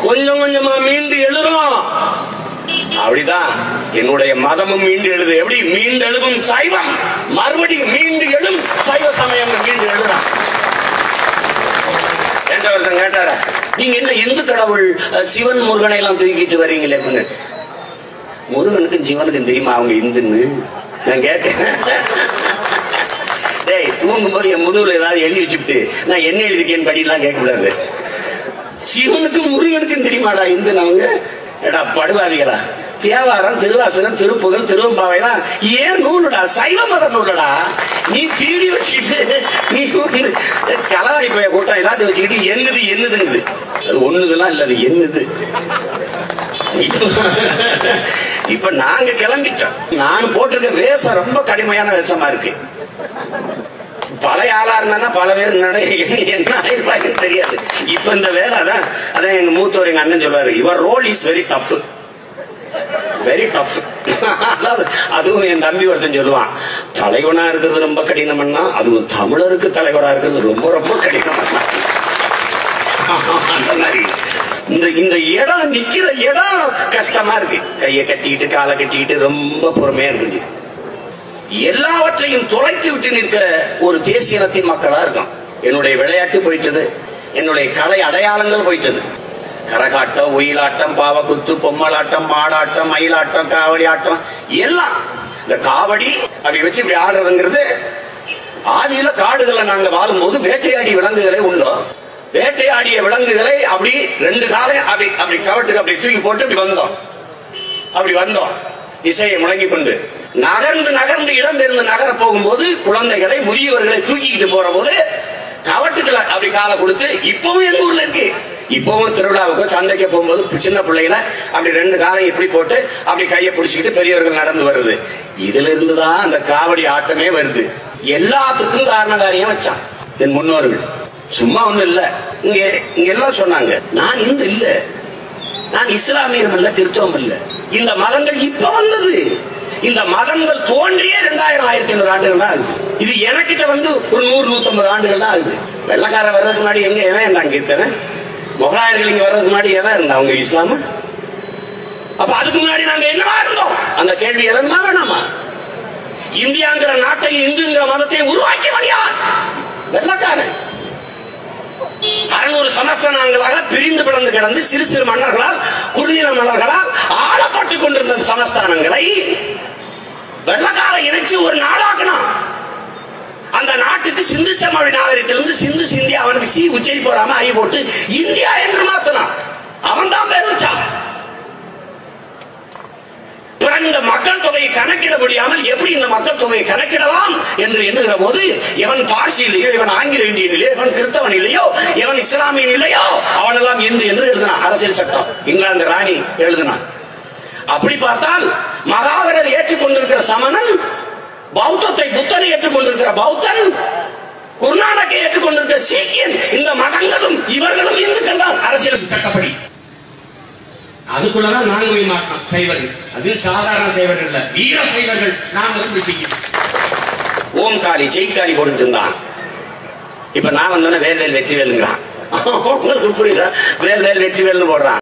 கொஞ்சம் கொஞ்சமா மீண்டு எழுறோம் அப்படிதான் என்னுடைய மதமும் மீண்டு எழுது எப்படி மீண்டு எழுவும் சைவம் மறுபடியும் மீண்டு எழும் சைவ சமயம் மீண்டு எழுதுறான் என்ற ஒருத்தன் கேட்டாரா நீங்க என்ன இந்து கடவுள் அஹ், சிவன் முருகனை எல்லாம் தூக்கிட்டு வர்றீங்களே அப்படின்னு முருகனுக்கும் சிவனுக்கும் தெரியுமா அவங்க இந்துன்னு நான் கேட்டேன் டேய் தூங்கும்போது என் முதுகுல ஏதாவது எழுதி வச்சுட்டு நான் என்ன எழுதிக்கேன் படிலாம் கேட்கக்கூடாது சிவனுக்கும் முருகனுக்கும் தெரியுமாடா இந்து அவங்க எடா படுவாவிகளா தேவாரம் திருவாசகம் திருப்புகழ் திருவம்பாவைலாம் ஏன் நூலுடா சைவ மத நூலுடா நீ திருடி வச்சுக்கிட்டு நீ வந்து கலவாடி போய கூட்டம் எல்லாத்தையும் வச்சுக்கிட்டு என்னது என்னதுங்குது அது ஒண்ணுதெல்லாம் இல்ல அது என்னது இப்ப நாங்க கிளம்பிட்டோம் நான் போட்டிருக்க வேஷம் ரொம்ப கடுமையான வேஷமா இருக்கு பழைய ஆளா இருந்தா பல பேர் நடை என்ன ஆயிருப்பாங்கன்னு தெரியாது இப்ப இந்த வேலை அதான் அதான் எங்க மூத்தவர் எங்க அண்ணன் சொல்லுவாரு இவர் role is very tough very tough அதாவது அதுவும் என் தம்பி ஒருத்தன் சொல்லுவான் தலைவனா இருக்கிறது ரொம்ப கடினம்னா அதுவும் தமிழருக்கு தலைவரா இருக்கிறது ரொம்ப ரொம்ப கடினம் அந்த மாதிரி இந்த இந்த இடம் நிக்கிற இடம் கஷ்டமா இருக்கு கையை கட்டிக்கிட்டு காலை கட்டிக்கிட்டு ரொம்ப பொறுமையா இருக்கு எல்லாவற்றையும் தொலைத்து விட்டு நிற்கிற ஒரு தேசிய இனத்தின் மக்களா இருக்கும் என்னுடைய விளையாட்டு போயிட்டது என்னுடைய கலை அடையாளங்கள் போயிட்டது கரகாட்டம் ஒயிலாட்டம் பாவக்குத்து பொம்மலாட்டம் மாடாட்டம் மயிலாட்டம் காவடி ஆட்டம் எல்லாம் இந்த காவடி அப்படி வச்சு இப்படி ஆடுறதுங்கிறது ஆதியில காடுகள்ல நாங்க வாழும்போது வேட்டையாடி விலங்குகளை உண்டோம் வேட்டையாடிய விலங்குகளை அப்படி ரெண்டு காலை அப்படி அப்படி கவட்டுக்கு அப்படி தூக்கி போட்டு இப்படி வந்தோம் அப்படி வந்தோம் இசையை முழங்கி கொண்டு நகர்ந்து நகர்ந்து இடம்பெயர்ந்து நகர போகும்போது குழந்தைகளை முதியவர்களை தூக்கிக்கிட்டு போற போது கவட்டுக்களை அப்படி காலை கொடுத்து இப்பவும் எங்க ஊர்ல இருக்கு இப்பவும் திருவிழாவுக்கோ சந்தைக்கு போகும்போது சின்ன பிள்ளைகளை அப்படி ரெண்டு காலையும் இப்படி போட்டு அப்படி கையை பிடிச்சிக்கிட்டு பெரியவர்கள் நடந்து வருது இதுல இருந்துதான் அந்த காவடி ஆட்டமே வருது எல்லாத்துக்கும் காரண காரியம் வச்சான் என் முன்னோர்கள் சும்மா ஒண்ணும் இல்ல இங்க இங்க எல்லாம் சொன்னாங்க நான் இந்து இல்ல நான் இஸ்லாமியரும் இல்ல கிறிஸ்தவம் இல்ல இந்த மதங்கள் இப்ப வந்தது இந்த மதங்கள் தோன்றியே ரெண்டாயிரம் ஆயிரத்தி ஐநூறு ஆண்டுகள் தான் ஆகுது இது எனக்கிட்ட வந்து ஒரு நூறு நூத்தம்பது ஆண்டுகள் தான் ஆகுது வெள்ளக்காரன் வர்றதுக்கு முன்னாடி எங்க எவன் இருந்தாங்க கீர்த்தனை முகலாயர்கள் இங்க வர்றதுக்கு முன்னாடி எவன் இருந்தா அவங்க இஸ்லாம அப்ப அதுக்கு முன்னாடி நாங்க என்னவா இருந்தோம் அந்த கேள்வி எதனா வேணாமா இந்தியாங்கிற நாட்டையும் இந்துங்கிற மதத்தையும் உருவாக்கியவன் யார் வெள்ளக்காரன் அறுநூறு சமஸ்தானங்களாக பிரிந்து பிளந்து கிடந்து சிறு சிறு மன்னர்களால் குறுநில மன்னர்களால் ஆளப்பட்டுக் கொண்டிருந்த சமஸ்தானங்களை வெள்ளக்கார இணைச்சு ஒரு நாடாக்கணும் அந்த நாட்டுக்கு சிந்து சமவெளி நாகரிகத்திலிருந்து சிந்து சிந்தியா அவனுக்கு சி உச்சரி போடாம ஐ போட்டு இந்தியா என்று மாத்தணும் அவன் தான் பேர் வச்சான் பிறகு இந்த மக்கள் தொகையை கணக்கிட முடியாமல் எப்படி இந்த மக்கள் தொகையை கணக்கிடலாம் என்று எண்ணுகிற போது எவன் பார்சி இல்லையோ இவன் ஆங்கில இந்தியன் இல்லையோ இவன் கிறிஸ்தவன் இல்லையோ இவன் இஸ்லாமியன் இல்லையோ அவனெல்லாம் இந்து என்று எழுதினான் அரசியல் சட்டம் இங்கிலாந்து ராணி எழுதினான் அப்படி பார்த்தால் மகாவீரர் ஏற்றுக்கொண்டிருக்கிற சமணன் பௌத்தத்தை புத்தனை ஏற்றுக்கொண்டிருக்கிற பௌத்தன் குருநானக்கை ஏற்றுக்கொண்டிருக்கிற சீக்கியன் இந்த மதங்களும் இவர்களும் இந்துக்கள் தான் அரசியல் சட்டப்படி அதுக்குள்ளதான் நாங்க போய் மாட்டோம் சைவர்கள் அது சாதாரண சைவர்கள் இல்ல வீர சைவர்கள் நாங்க வந்து விட்டிக்கிறோம் ஓம் காளி ஜெய்காளி போட்டுட்டு இருந்தான் இப்ப நான் வந்தோன்னே வேல் வேல் வெற்றி வேலுங்கிறான் உங்களுக்கு புரியுதா வேல் வேல் வெற்றி வேல்னு போடுறான்